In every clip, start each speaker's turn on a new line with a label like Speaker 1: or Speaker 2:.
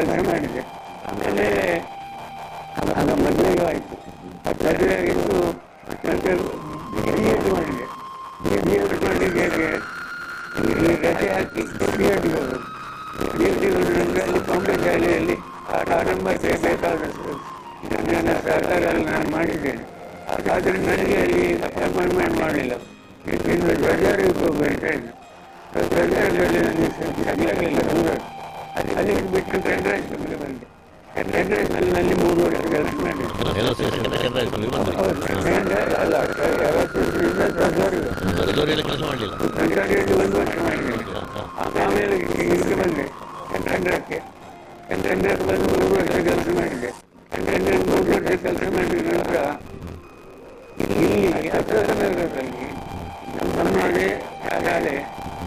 Speaker 1: ಕೆಲಸ ಮಾಡಿದೆ ಆಮೇಲೆ ಆಗ ಮದುವೆಗೆ ಆಯಿತು ಮದುವೆ ಆಗಿದ್ದು ಮತ್ತೆ ಬಿ ಎಡ್ ಮಾಡಿದೆ ಬಿ ಎಡ್ ಮಾಡಿಗೆ ಇಲ್ಲಿ ರಜೆ ಹಾಕಿ ಬಿ ಎಡ್ಗೆ ಹೋಗೋದು ಬಿ ಎಡ್ಗೆ ಹೋದ್ರೆ ಅಲ್ಲಿ ಬಾಂಬೆ ಶಾಲೆಯಲ್ಲಿ ಆರಂಭಕ್ಕೆ ಬೇಕಾದಷ್ಟು ನನ್ನ ಸಹಕಾರದಲ್ಲಿ ನಾನು ಮಾಡಿದ್ದೇನೆ ಆದರೆ ನನಗೆ ಅಲ್ಲಿ ಅಪಾಯಿಂಟ್ಮೆಂಟ್ ಮಾಡಲಿಲ್ಲ ಇನ್ನು ರಜಾರಿಗೆ ಹೋಗ್ಬೇಕು ರಜಾರಲ್ಲಿ ನನಗೆ ಸಿಗಲಿಲ್ಲ ದೂರ ಅಲ್ಲಿ ಅಲ್ಲಿ ಬಿಟ್ಟು ಕೆನರಾಯ್ಸ್ಗೆ ಬಂದೆ ಕೆನರಾಯ್ಸ್ನಲ್ಲಿ ಮೂರು ವರ್ಷ ಕೆಲಸ ಮಾಡಿದೆ
Speaker 2: ಎಲ್ಲ ಸೇರಿ ಕೆನರಾ ಇಸ್ಕೂಲಿಗೆ ಬಂದ್ರಿ
Speaker 1: ಹೌದು ಕೆನರಾ- ಅಲ್ಲ ಯಾವತ್ತಿಂದ ರಜಾರಿಗೆ
Speaker 2: ಬೆಂಗಳೂರಲ್ಲಿ ಕೆಲಸ ಮಾಡಲಿಲ್ಲ
Speaker 1: ರಜಾರಿಯಲ್ಲಿ ಒಂದು ವರ್ಷ ಮಾಡಿದ್ದೇನೆ ಆಮೇಲೆ ಇದಕ್ಕೆ ಬಂದೆ ಕೆನರಾಕ್ಕೆ ಕೆನರಾಕ್ಕೆ ಬಂದು ಮೂರು ವರ್ಷ ಕೆಲಸ ಮಾಡಿದೆ ಕೆನರಾ ಮೂರು ವರ್ಷ ಕೆಲಸ ಮಾಡಿದ ನಂತರ ಇಲ್ಲಿ ಹತ್ತಿರದಲ್ಲಿ ನಮ್ಮ ಮನೆ ಶಾಲೆ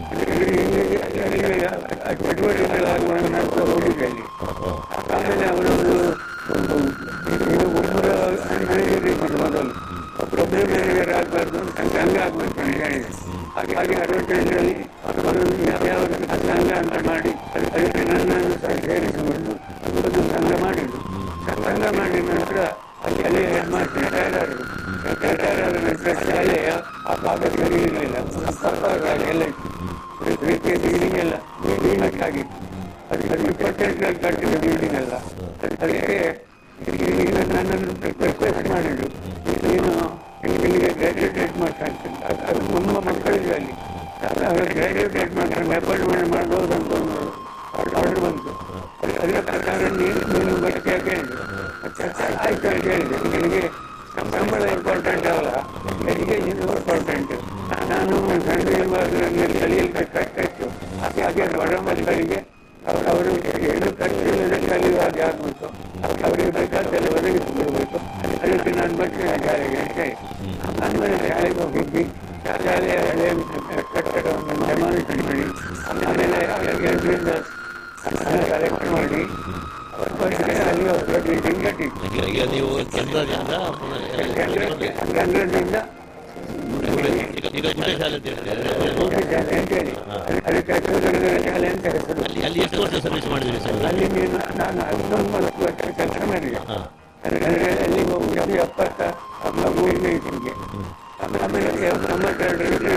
Speaker 1: ಚಟುವಟಿಕೆಗಳಾಗುವಂತ ಮಾಡ್ತಾ ಹೋಗಿದ್ದೆ ಅಲ್ಲಿ ಆಮೇಲೆ ಅವರೊಂದು ಒಂದು ಒಬ್ಬರ ಮ್ಯಾನೇಜರ್ ಇದ್ದರು ಮೊದಲು ಒಬ್ಬರೊಬ್ಬರೇ ಮ್ಯಾನೇಜರ್ ಆಗಬಾರ್ದು ಸಂಘ ಆಗಬೇಕು ಅಂತ ಹೇಳಿದೆ ಹಾಗೆ ಹಾಗೆ ಅರವತ್ತೆಂಟರಲ್ಲಿ ಅವರು ಯಾವ ಸಂಘ ಅಂತ ಮಾಡಿ ಅದಕ್ಕೆ ನನ್ನನ್ನು ಸಹ ಸೇರಿಸಿಕೊಂಡು ಅದೊಂದು ಸಂಘ ಮಾಡಿದ್ರು ಸಂಘ ಮಾಡಿದ ನಂತರ ಅಲ್ಲಿ ಅಲ್ಲಿ ಹೆಡ್ ಮಾಸ್ಟರ್ ರಿಟೈರ್ ಆದರು ರಿಟೈರ್ ಆದ ನಂತರ ಶಾಲೆಯ ಆ ಭಾಗ ಸರಿ ಇರಲಿಲ್ಲ ಶಾಲೆ ಎಲ್ಲ ಇತ್ತು ರೀತಿಯ ಬಿಲ್ಡಿಂಗ್ ಎಲ್ಲ ಬಿಲ್ಡಿಂಗ್ ಆಗಿತ್ತು ಅದು ಅದು ಇಪ್ಪತ್ತೆಂಟರಲ್ಲಿ ಕಟ್ಟಿದ ಬಿಲ್ಡಿಂಗ್ ಅಲ್ಲ ಅದಕ್ಕೆ ಈಗ ನನ್ನನ್ನು ರಿಕ್ವೆಸ್ಟ್ ಮಾಡಿದ್ರು ನೀನು ಇಲ್ಲಿಗೆ ಗ್ರಾಜ್ಯುಯೇಟ್ ಮಾಡ್ತಾ ಅದು ನಮ್ಮ ಮಕ್ಕಳಿಗೆ ಅಲ್ಲಿ ಅವರು ಗ್ರಾಜ್ಯುಯೇಟ್ ಮಾಡ್ಕೊಂಡು ಅಪಾಯಿಂಟ್ಮೆಂಟ್ ಮಾಡ್ಬೋದು ಅಂತ ಒಂದು ಆರ್ಡರ್ ಬಂತು ಅದರ ಪ್ರಕಾರ ನೀನು ನೀನು ಬರ್ತೀಯ ಕೇಳಿದ್ರು ಆಯ್ತು ಅಂತ ಹೇಳಿದೆ ನಿನಗೆ ಸಂಬಳ ಇಂಪಾರ್ಟೆಂಟ್ ಅಲ್ಲ ಎಜುಕೇಶನ್ ಇಂಪಾರ್ಟೆಂಟ್ ನಾನು ಸಣ್ಣ ಇರುವಾಗ ನನಗೆ ಕಲಿಯಲು ಕಷ್ಟ ಹಾಗೆ ಹಾಗೆ ದೊಡ್ಡ ಮಕ್ಕಳಿಗೆ ಅವರು ಅವರು ಏನು ಕಲಿಯಲಿಲ್ಲ ಕಲಿಯುವ ಹಾಗೆ ಆಗ್ಬೇಕು ಅವರಿಗೆ ಬೇಕಾದ್ದೆಲ್ಲ ಒದಗಿಸಿಕೊಡ್ಬೇಕು ಅದಕ್ಕೆ ನಾನು ಬರ್ತೀನಿ ಶಾಲೆಗೆ ಅಂತ ಹೇಳಿ. ಆಮೇಲೆ ಶಾಲೆಗೆ ಹೋಗಿದ್ವಿ ಶಾಲೆಯ ಹಳೆಯ ಕಟ್ಟಡವನ್ನು ಡೆಮಾಲಿಷನ್ ಮಾಡಿ ಆಮೇಲೆ ಎರಡರಿಂದ ಕಲೆಕ್ಟ್ ಮಾಡಿ ಅಲ್ಲಿ ಒಂದು ಬಿಲ್ಡಿಂಗ್ ಕಟ್ಟಿದ್ವಿ
Speaker 2: ಈಗ ಈಗ ನೀವು ಕೇಂದ್ರದಿಂದ ಪುನಃ
Speaker 1: ಗಂಗದಿಂದ
Speaker 2: ಈಗ ಈಗ ಗುಡ್ಡೆ ಶಾಲೆ ಅಂತ ಹೇಳ್ತಾರೆ.
Speaker 1: ಅದಕ್ಕೆ ಅಶೋಕನಗರ ಶಾಲೆ ಅಂತ ಹೆಸರು
Speaker 2: ಅಲ್ಲಿ ಅಲ್ಲಿ ಎಷ್ಟು ವರ್ಷ ಸರ್ವಿಸ್ ಮಾಡಿದ್ರಿ ಸರ್
Speaker 1: ಅಲ್ಲಿ ನೀನು ನಾನು ಹನ್ನೊಂದು ವರ್ಷ ಕೆಲಸ ಮಾಡಿದೆ
Speaker 2: ಹಾಂ
Speaker 1: ಅಂದರೆ ಅಲ್ಲಿ ಹೋಗಿ ಎಪ್ಪತ್ತ ಮಗುವಿನ ಇಟ್ಟಿಗೆ ಆಮೇಲೆ ಆಮೇಲೆ ತೊಂಬತ್ತೆರಡರಲ್ಲಿ